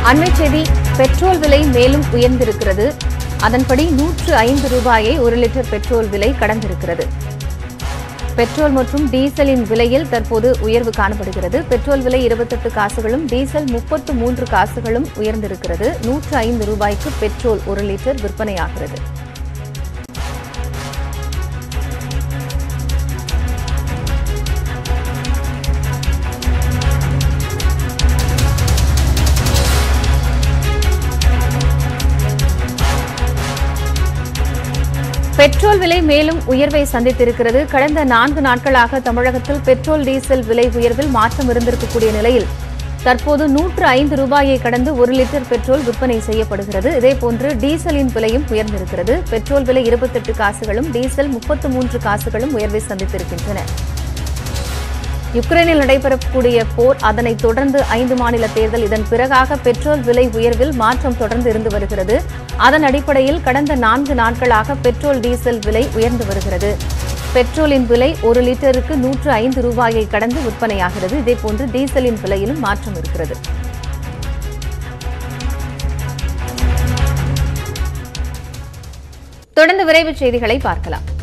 அண்மை செய்தி பெட்ரோல் விலை மேலும் உயர்ந்திருக்கிறது அதன்படி நூற்று ஐந்து ரூபாயை ஒரு லிட்டர் பெட்ரோல் விலை கடந்திருக்கிறது பெட்ரோல் மற்றும் டீசலின் விலையில் தற்போது உயர்வு காணப்படுகிறது பெட்ரோல் விலை இருபத்தெட்டு காசுகளும் டீசல் முப்பத்து மூன்று காசுகளும் உயர்ந்திருக்கிறது நூற்று ஐந்து ரூபாய்க்கு பெட்ரோல் ஒரு லிட்டர் விற்பனையாகிறது பெட்ரோல் விலை மேலும் உயர்வை சந்தித்திருக்கிறது கடந்த நான்கு நாட்களாக தமிழகத்தில் பெட்ரோல் டீசல் விலை உயர்வில் மாற்றம் இருந்திருக்கக்கூடிய நிலையில் தற்போது நூற்று ஐந்து ரூபாயை கடந்து ஒரு லிட்டர் பெட்ரோல் விற்பனை செய்யப்படுகிறது இதேபோன்று டீசலின் விலையும் உயர்ந்திருக்கிறது பெட்ரோல் விலை இருபத்தெட்டு காசுகளும் டீசல் முப்பத்து மூன்று காசுகளும் உயர்வை சந்தித்திருக்கின்றன யுக்ரைனில் நடைபெறக்கூடிய போர் அதனைத் தொடர்ந்து ஐந்து மாநில தேர்தல் இதன் பிறகாக பெட்ரோல் விலை உயர்வில் மாற்றம் தொடர்ந்து இருந்து வருகிறது அதன் அடிப்படையில் கடந்த நான்கு நாட்களாக பெட்ரோல் டீசல் விலை உயர்ந்து வருகிறது பெட்ரோலின் விலை ஒரு லிட்டருக்கு நூற்று ஐந்து ரூபாயை கடந்து விற்பனையாகிறது இதேபோன்று டீசலின் விலையிலும் மாற்றம் இருக்கிறது தொடர்ந்து விரைவுச் செய்திகளை பார்க்கலாம்